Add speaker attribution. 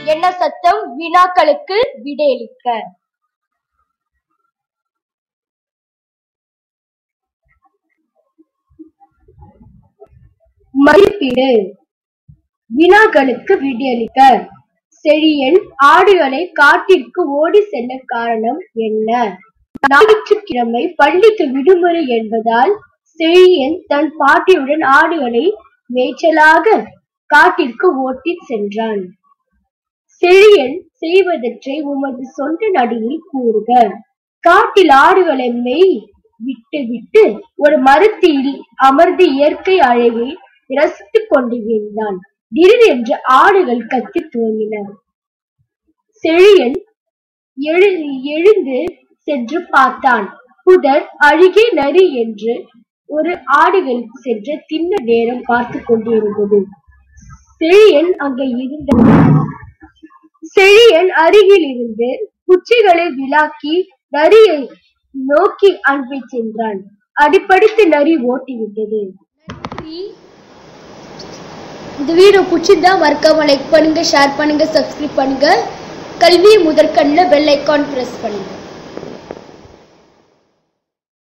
Speaker 1: என்ன சத்தம் வினாக்களுக்கு விடையளிக்க மதிப்பீடு வினாக்களுக்கு விடையளிக்க செழியன் ஆடுகளை காட்டிற்கு ஓடி செல்ல காரணம் என்ன ஞாயிற்றுக்கிழமை பள்ளிக்கு விடுமுறை என்பதால் செழியன் தன் பாட்டியுடன் ஆடுகளை மேய்ச்சலாக காட்டிற்கு ஓட்டிச் சென்றான் செழியன் செய்வதற்றை உமது சொந்த நடியில் கூறுக காட்டில் ஆடுகளை மெய் விட்டு விட்டு ஒரு மரத்தில் அமர்ந்து இயற்கை அழகை ரசித்துக் கொண்டிருந்தான் திடீரென்று ஆடுகள் கத்தித் துவங்கின செழியன் எழு எழுந்து சென்று பார்த்தான் புதர் அழுகே நரி என்று ஒரு ஆடுகள் சென்று தின்ன நேரம் பார்த்து கொண்டிருந்தது செழியன் அங்கே இருந்த செழியன் அருகில் இருந்து குச்சிகளை விளாக்கி நரியை நோக்கி அனுப்பி சென்றான் அடிப்படித்து நரி ஓட்டிவிட்டது
Speaker 2: இந்த வீடியோ பிடிச்சிருந்தா மறக்காம லைக் பண்ணுங்க ஷேர் பண்ணுங்க சப்ஸ்கிரைப் பண்ணுங்க கல்வி முதற்கண்ணில் பெல் ஐக்கான் பிரஸ் பண்ணுங்க